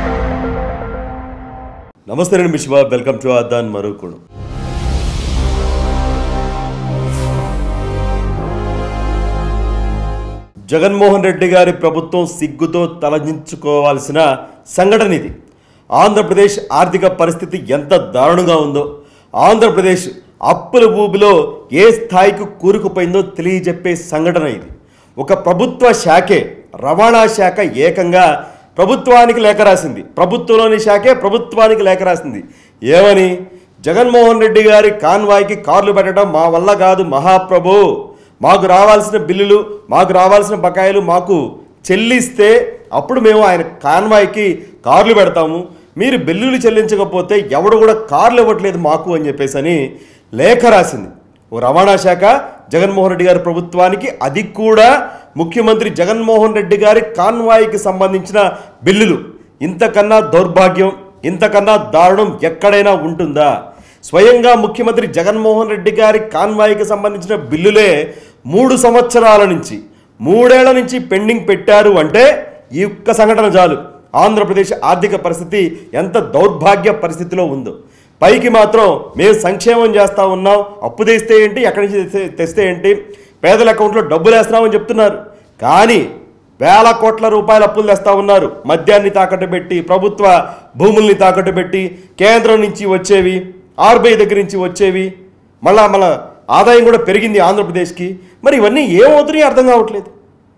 నమస్తే నేను మిశ్వా వెల్కమ్ టు అద్దాన్ మరుకుడు జగన్మోహన్ రెడ్డి గారి ప్రభుత్వం సిగ్గుతో తలదించుకోవాల్సిన సంఘటన ఇది ఆంధ్రప్రదేశ్ ఆర్థిక పరిస్థితి ఎంత దారుణంగా ఉందో ఆంధ్రప్రదేశ్ అప్పుల ఊబిలో ఏ స్థాయికి కూరుకుపోయిందో తెలియజెప్పే సంఘటన ఇది ఒక ప్రభుత్వ శాఖే రవాణా శాఖ ఏకంగా ప్రభుత్వానికి లేఖ రాసింది ప్రభుత్వంలోని శాఖే ప్రభుత్వానికి లేఖ రాసింది ఏమని జగన్మోహన్ రెడ్డి గారి కాన్వాయ్కి కార్లు పెట్టడం మా వల్ల కాదు మహాప్రభు మాకు రావాల్సిన బిల్లులు మాకు రావాల్సిన బకాయిలు మాకు చెల్లిస్తే అప్పుడు మేము ఆయన కాన్వాయ్కి కార్లు పెడతాము మీరు బిల్లులు చెల్లించకపోతే ఎవడు కూడా కార్లు ఇవ్వట్లేదు మాకు అని చెప్పేసి అని లేఖ రాసింది ఓ రవాణా శాఖ జగన్మోహన్ రెడ్డి గారి ప్రభుత్వానికి అది కూడా ముఖ్యమంత్రి జగన్మోహన్ రెడ్డి గారి కాన్వాయ్కి సంబంధించిన బిల్లులు ఇంతకన్నా దౌర్భాగ్యం ఇంతకన్నా దారుణం ఎక్కడైనా ఉంటుందా స్వయంగా ముఖ్యమంత్రి జగన్మోహన్ రెడ్డి గారి కాన్వాయ్కి సంబంధించిన బిల్లులే మూడు సంవత్సరాల నుంచి మూడేళ్ల నుంచి పెండింగ్ పెట్టారు అంటే ఈ ఒక్క సంఘటన చాలు ఆంధ్రప్రదేశ్ ఆర్థిక పరిస్థితి ఎంత దౌర్భాగ్య పరిస్థితిలో ఉందో పైకి మాత్రం మేము సంక్షేమం చేస్తా ఉన్నాం అప్పు తెస్తే ఏంటి ఎక్కడి నుంచి తెస్తే- తెస్తే ఏంటి పేదల అకౌంట్లో డబ్బులు వేస్తున్నామని చెప్తున్నారు కానీ వేల కోట్ల రూపాయల అప్పులు తెస్తా ఉన్నారు మద్యాన్ని తాకట్టు పెట్టి ప్రభుత్వ భూముల్ని తాకట్టు పెట్టి కేంద్రం నుంచి వచ్చేవి ఆర్బీఐ దగ్గర నుంచి వచ్చేవి మళ్ళా మళ్ళా ఆదాయం కూడా పెరిగింది ఆంధ్రప్రదేశ్కి మరి ఇవన్నీ ఏమవుతున్నాయో అర్థం కావట్లేదు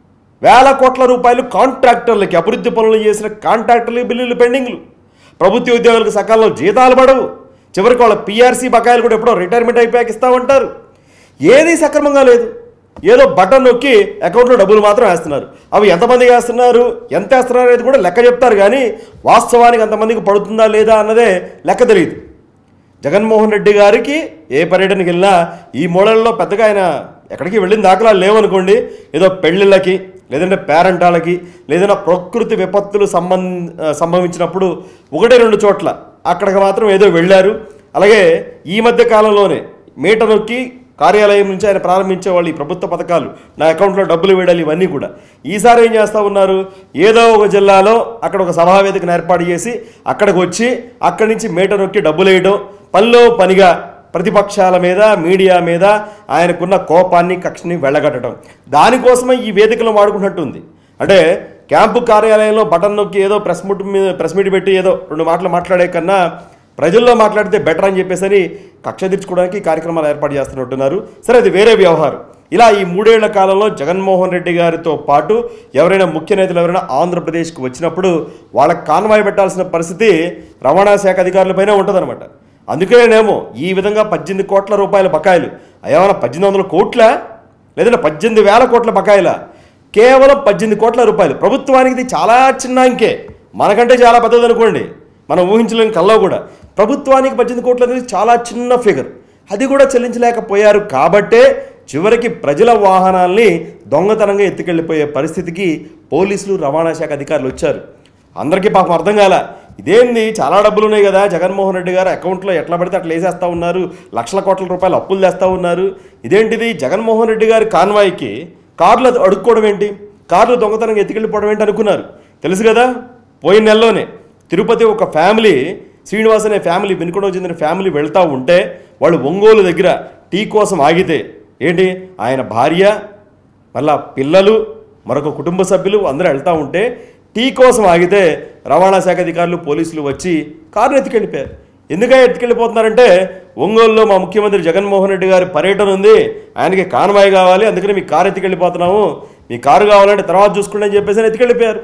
వేల కోట్ల రూపాయలు కాంట్రాక్టర్లకి అభివృద్ధి పనులు చేసిన కాంట్రాక్టర్లకి బిల్లులు పెండింగ్లు ప్రభుత్వ ఉద్యోగులకు సకాలంలో జీతాలు పడవు చివరికి వాళ్ళ పిఆర్సీ బకాయిలు కూడా ఎప్పుడో రిటైర్మెంట్ అయిపోయాక ఇస్తామంటారు ఏది సక్రమంగా లేదు ఏదో బటన్ నొక్కి అకౌంట్లో డబ్బులు మాత్రం వేస్తున్నారు అవి ఎంతమందికి వేస్తున్నారు ఎంత వేస్తున్నారు అనేది కూడా లెక్క చెప్తారు కానీ వాస్తవానికి అంతమందికి పడుతుందా లేదా అన్నదే లెక్క తెలియదు జగన్మోహన్ రెడ్డి గారికి ఏ పర్యటనకి వెళ్ళినా ఈ మూడల్లో పెద్దగా ఆయన ఎక్కడికి వెళ్ళిన దాఖలాలు లేవనుకోండి ఏదో పెళ్ళిళ్ళకి లేదంటే పేరెంటాలకి లేదన్నా ప్రకృతి విపత్తులు సంబంధ సంభవించినప్పుడు ఒకటే రెండు చోట్ల అక్కడికి మాత్రం ఏదో వెళ్ళారు అలాగే ఈ మధ్య కాలంలోనే మీట నొక్కి కార్యాలయం నుంచి ఆయన ప్రారంభించే వాళ్ళు ఈ ప్రభుత్వ పథకాలు నా అకౌంట్లో డబ్బులు వేయాలి ఇవన్నీ కూడా ఈసారి ఏం చేస్తూ ఉన్నారు ఏదో ఒక జిల్లాలో అక్కడ ఒక సభావేదికను ఏర్పాటు చేసి అక్కడికి వచ్చి అక్కడి నుంచి మీట నొక్కి డబ్బులు వేయడం పనిలో పనిగా ప్రతిపక్షాల మీద మీడియా మీద ఆయనకున్న కోపాన్ని కక్షని వెళ్ళగట్టడం దానికోసమే ఈ వేదికలను వాడుకున్నట్టుంది అంటే క్యాంపు కార్యాలయంలో బటన్ నొక్కి ఏదో ప్రెస్ మీట్ మీద ప్రెస్ మీట్ పెట్టి ఏదో రెండు మాటలు మాట్లాడే కన్నా ప్రజల్లో మాట్లాడితే బెటర్ అని చెప్పేసి అని కక్ష తీర్చుకోవడానికి ఈ కార్యక్రమాలు ఏర్పాటు చేస్తున్నట్టున్నారు సరే అది వేరే వ్యవహారం ఇలా ఈ మూడేళ్ల కాలంలో జగన్మోహన్ రెడ్డి గారితో పాటు ఎవరైనా ముఖ్య నేతలు ఎవరైనా ఆంధ్రప్రదేశ్కి వచ్చినప్పుడు వాళ్ళకి కాన్వాయ్ పెట్టాల్సిన పరిస్థితి రవాణా శాఖ అధికారులపైనే ఉంటుందన్నమాట అందుకేనేమో ఈ విధంగా పద్దెనిమిది కోట్ల రూపాయల బకాయిలు ఏమైనా పద్దెనిమిది వందల కోట్ల లేదంటే పద్దెనిమిది వేల కోట్ల బకాయిల కేవలం పద్దెనిమిది కోట్ల రూపాయలు ప్రభుత్వానికి ఇది చాలా చిన్న అంకే మనకంటే చాలా పెద్దది అనుకోండి మనం ఊహించలేని కల్లో కూడా ప్రభుత్వానికి పద్దెనిమిది కోట్లు అనేది చాలా చిన్న ఫిగర్ అది కూడా చెల్లించలేకపోయారు కాబట్టే చివరికి ప్రజల వాహనాల్ని దొంగతనంగా ఎత్తుకెళ్ళిపోయే పరిస్థితికి పోలీసులు రవాణా శాఖ అధికారులు వచ్చారు అందరికీ పాపం అర్థం కాల ఇదేంది చాలా డబ్బులు ఉన్నాయి కదా జగన్మోహన్ రెడ్డి గారు అకౌంట్లో ఎట్లా పడితే అట్లా వేసేస్తా ఉన్నారు లక్షల కోట్ల రూపాయలు అప్పులు తెస్తా ఉన్నారు ఇదేంటిది జగన్మోహన్ రెడ్డి గారి కాన్వాయ్కి కార్లు అడుక్కోవడం ఏంటి కార్లు దొంగతనంగా ఎత్తుకెళ్ళిపోవడం ఏంటి అనుకున్నారు తెలుసు కదా పోయిన నెలలోనే తిరుపతి ఒక ఫ్యామిలీ శ్రీనివాస్ అనే ఫ్యామిలీ వెనుకడో చెందిన ఫ్యామిలీ వెళ్తూ ఉంటే వాళ్ళు ఒంగోలు దగ్గర టీ కోసం ఆగితే ఏంటి ఆయన భార్య మళ్ళా పిల్లలు మరొక కుటుంబ సభ్యులు అందరూ వెళ్తూ ఉంటే టీ కోసం ఆగితే రవాణా శాఖ అధికారులు పోలీసులు వచ్చి కారును ఎత్తుకెళ్ళిపోయారు ఎందుకని ఎత్తుకెళ్ళిపోతున్నారంటే ఒంగోలులో మా ముఖ్యమంత్రి జగన్మోహన్ రెడ్డి గారి పర్యటన ఉంది ఆయనకి కాన్వాయ్ కావాలి అందుకని మీ కారు ఎత్తుకెళ్ళిపోతున్నాము మీ కారు కావాలంటే తర్వాత చూసుకోండి అని చెప్పేసి అని ఎత్తుకెళ్ళిపోయారు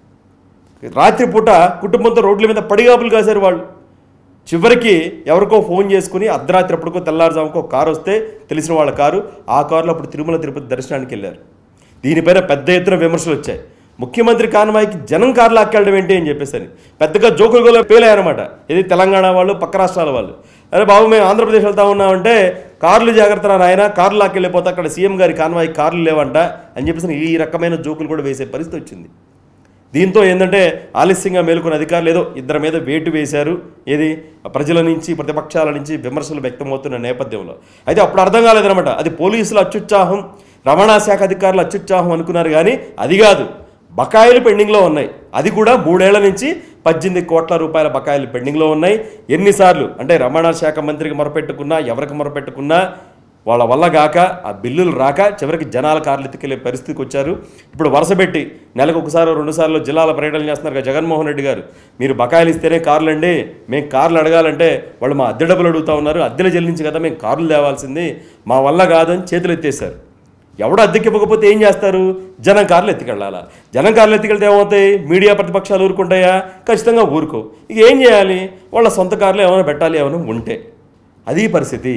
రాత్రిపూట కుటుంబంతో రోడ్ల మీద పడిగాపులు కాశారు వాళ్ళు చివరికి ఎవరికో ఫోన్ చేసుకుని అర్ధరాత్రి అప్పటికో తెల్లారుజాముకో కారు వస్తే తెలిసిన వాళ్ళ కారు ఆ కారులో అప్పుడు తిరుమల తిరుపతి దర్శనానికి వెళ్ళారు దీనిపైన పెద్ద ఎత్తున విమర్శలు వచ్చాయి ముఖ్యమంత్రి కాన్వాయ్కి జనం కారు లాక్కెళ్ళడం ఏంటి అని చెప్పేసి అని పెద్దగా జోకులు గోలు పేలాయన్నమాట ఇది తెలంగాణ వాళ్ళు పక్క రాష్ట్రాల వాళ్ళు అరే బాబు మేము ఆంధ్రప్రదేశ్ వెళ్తా ఉన్నామంటే కార్లు జాగ్రత్త రా నాయన కార్లు లాక్కెళ్ళిపోతే అక్కడ సీఎం గారి కాన్వాయ్ కార్లు లేవంట అని చెప్పేసి ఈ రకమైన జోకులు కూడా వేసే పరిస్థితి వచ్చింది దీంతో ఏంటంటే ఆలస్యంగా మేలుకున్న అధికారులు ఏదో ఇద్దరి మీద వేటు వేశారు ఏది ప్రజల నుంచి ప్రతిపక్షాల నుంచి విమర్శలు వ్యక్తమవుతున్న నేపథ్యంలో అయితే అప్పుడు అర్థం కాలేదనమాట అది పోలీసుల అత్యుత్సాహం రవాణా శాఖ అధికారుల అత్యుత్సాహం అనుకున్నారు కానీ అది కాదు బకాయిలు పెండింగ్లో ఉన్నాయి అది కూడా మూడేళ్ల నుంచి పద్దెనిమిది కోట్ల రూపాయల బకాయిలు పెండింగ్లో ఉన్నాయి ఎన్నిసార్లు అంటే రవాణా శాఖ మంత్రికి మొరపెట్టుకున్నా ఎవరికి మొరపెట్టుకున్నా వాళ్ళ వల్ల కాక ఆ బిల్లులు రాక చివరికి జనాల కార్లు ఎత్తుకెళ్లే పరిస్థితికి వచ్చారు ఇప్పుడు వరుసపెట్టి నెలకు ఒకసారి రెండు సార్లు జిల్లాల పర్యటన చేస్తున్నారు కదా జగన్మోహన్ రెడ్డి గారు మీరు బకాయిలు ఇస్తేనే కార్లు అండి మేము కార్లు అడగాలంటే వాళ్ళు మా అద్దె డబ్బులు అడుగుతా ఉన్నారు అద్దెలు చెల్లించి కదా మేము కార్లు తేవాల్సింది మా వల్ల కాదని చేతులు ఎత్తేసారు ఎవడు అద్దెకి ఇవ్వకపోతే ఏం చేస్తారు జనం కార్లు ఎత్తుకెళ్ళాలా జనం కార్లు ఎత్తుకెళ్తే ఏమవుతాయి మీడియా ప్రతిపక్షాలు ఊరుకుంటాయా ఖచ్చితంగా ఊరుకో ఇక ఏం చేయాలి వాళ్ళ సొంత కార్లు ఏమైనా పెట్టాలి ఏమైనా ఉంటే అది పరిస్థితి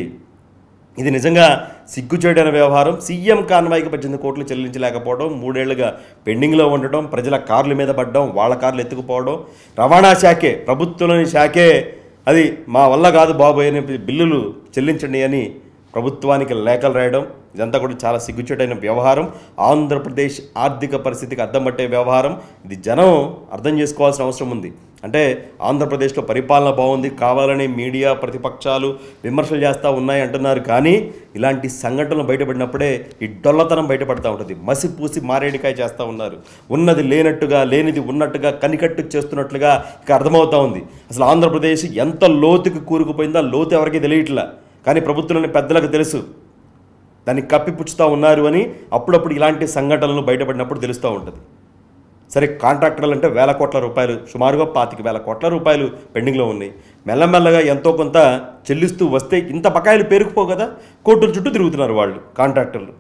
ఇది నిజంగా సిగ్గుచేటైన వ్యవహారం సీఎం కాన్వాయ్కి పద్దెనిమిది కోట్లు చెల్లించలేకపోవడం మూడేళ్లుగా పెండింగ్లో ఉండటం ప్రజల కార్ల మీద పడడం వాళ్ళ కార్లు ఎత్తుకుపోవడం రవాణా శాఖే ప్రభుత్వంలోని శాఖే అది మా వల్ల కాదు బాబు అని బిల్లులు చెల్లించండి అని ప్రభుత్వానికి లేఖలు రాయడం ఇదంతా కూడా చాలా సిగ్గుచేటైన వ్యవహారం ఆంధ్రప్రదేశ్ ఆర్థిక పరిస్థితికి అద్దం పట్టే వ్యవహారం ఇది జనం అర్థం చేసుకోవాల్సిన అవసరం ఉంది అంటే ఆంధ్రప్రదేశ్లో పరిపాలన బాగుంది కావాలని మీడియా ప్రతిపక్షాలు విమర్శలు చేస్తూ ఉన్నాయి అంటున్నారు కానీ ఇలాంటి సంఘటనలు బయటపడినప్పుడే ఈ డొల్లతనం బయటపడతా ఉంటుంది మసి పూసి మారేడికాయ చేస్తూ ఉన్నారు ఉన్నది లేనట్టుగా లేనిది ఉన్నట్టుగా కనికట్టు చేస్తున్నట్లుగా ఇక అర్థమవుతా ఉంది అసలు ఆంధ్రప్రదేశ్ ఎంత లోతుకి కూరుకుపోయిందో ఆ లోతు ఎవరికీ తెలియట్లా కానీ ప్రభుత్వంలోని పెద్దలకు తెలుసు దాన్ని కప్పిపుచ్చుతూ ఉన్నారు అని అప్పుడప్పుడు ఇలాంటి సంఘటనలు బయటపడినప్పుడు తెలుస్తూ ఉంటుంది సరే కాంట్రాక్టర్లు అంటే వేల కోట్ల రూపాయలు సుమారుగా పాతిక వేల కోట్ల రూపాయలు పెండింగ్లో ఉన్నాయి మెల్లమెల్లగా ఎంతో కొంత చెల్లిస్తూ వస్తే ఇంత బకాయిలు పేరుకుపో కదా కోర్టుల చుట్టూ తిరుగుతున్నారు వాళ్ళు కాంట్రాక్టర్లు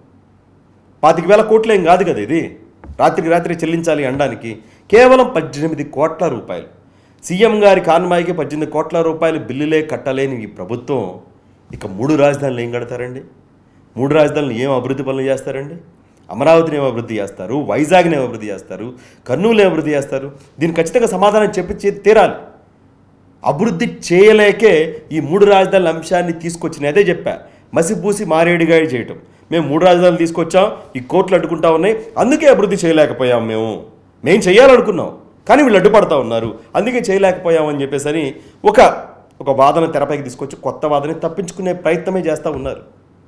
పాతిక వేల కోట్లు ఏం కాదు కదా ఇది రాత్రికి రాత్రి చెల్లించాలి అనడానికి కేవలం పద్దెనిమిది కోట్ల రూపాయలు సీఎం గారి కాన్మాయికి పద్దెనిమిది కోట్ల రూపాయలు బిల్లులే కట్టలేని ఈ ప్రభుత్వం ఇక మూడు రాజధానులు ఏం కడతారండి మూడు రాజధానులు ఏం అభివృద్ధి పనులు చేస్తారండి అమరావతిని ఏం అభివృద్ధి చేస్తారు వైజాగ్ని ఏం అభివృద్ధి చేస్తారు కర్నూలు ఏం అభివృద్ధి చేస్తారు దీనికి ఖచ్చితంగా సమాధానం చెప్పి చే- తీరాలి అభివృద్ధి చేయలేకే ఈ మూడు రాజధానుల అంశాన్ని తీసుకొచ్చిన అదే చెప్పా మసిపూసి మారేడుగాయ చేయటం మేము మూడు రాజధానులు తీసుకొచ్చాం ఈ కోర్టులు అడ్డుకుంటా ఉన్నాయి అందుకే అభివృద్ధి చేయలేకపోయాం మేము మేము చేయాలనుకున్నాం కానీ వీళ్ళు అడ్డుపడతా ఉన్నారు అందుకే చేయలేకపోయామని చెప్పేసి అని ఒక ఒక వాదన తెరపైకి తీసుకొచ్చి కొత్త వాదన తప్పించుకునే ప్రయత్నమే చేస్తూ ఉన్నారు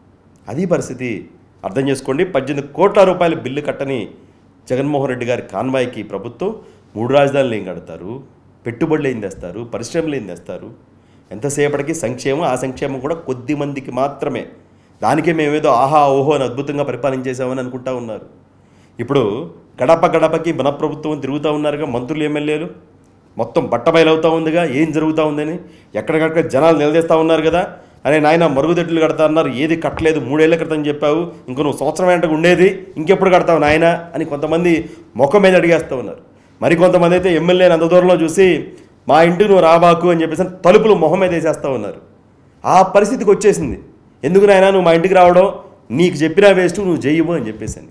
అది పరిస్థితి అర్థం చేసుకోండి పద్దెనిమిది కోట్ల రూపాయల బిల్లు కట్టని జగన్మోహన్ రెడ్డి గారి కాన్వాయ్కి ప్రభుత్వం మూడు రాజధానులు ఏం కడతారు పెట్టుబడులు ఏం తెస్తారు పరిశ్రమలు ఏం తెస్తారు ఎంతసేపటికి సంక్షేమం ఆ సంక్షేమం కూడా కొద్ది మందికి మాత్రమే దానికే మేమేదో ఆహా ఓహో అని అద్భుతంగా పరిపాలించేసామని అనుకుంటా ఉన్నారు ఇప్పుడు గడప గడపకి మన ప్రభుత్వం తిరుగుతూ ఉన్నారుగా మంత్రులు ఎమ్మెల్యేలు మొత్తం బట్టబయలవుతూ ఉందిగా ఏం జరుగుతూ ఉందని ఎక్కడికక్కడ జనాలు నిలదీస్తూ ఉన్నారు కదా అరే నాయన మరుగుదొడ్లు కడతా అన్నారు ఏది కట్టలేదు మూడేళ్ల క్రితం చెప్పావు ఇంకో నువ్వు సంవత్సరం వెంటకు ఉండేది ఇంకెప్పుడు కడతావు నాయన అని కొంతమంది ముఖం మీద అడిగేస్తూ ఉన్నారు మరి కొంతమంది అయితే ఎమ్మెల్యేని అంత దూరంలో చూసి మా ఇంటికి నువ్వు రాబాకు అని చెప్పేసి తలుపులు మొహం మీద వేసేస్తూ ఉన్నారు ఆ పరిస్థితికి వచ్చేసింది ఎందుకు నాయన నువ్వు మా ఇంటికి రావడం నీకు చెప్పినా వేస్ట్ నువ్వు చెయ్యవు అని చెప్పేసి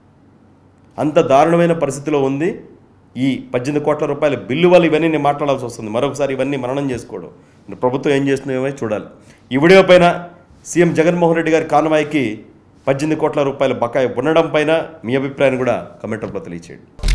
అంత దారుణమైన పరిస్థితిలో ఉంది ఈ పద్దెనిమిది కోట్ల రూపాయల బిల్లు వల్ల ఇవన్నీ నేను మాట్లాడాల్సి వస్తుంది మరొకసారి ఇవన్నీ మననం చేసుకోవడం ప్రభుత్వం ఏం చేస్తుందో చూడాలి ఈ వీడియో పైన సీఎం జగన్మోహన్ రెడ్డి గారి కాన్వాయ్కి పద్దెనిమిది కోట్ల రూపాయల బకాయి ఉండడం పైన మీ అభిప్రాయాన్ని కూడా కమెంట్ రూపంలో తెలియచేయండి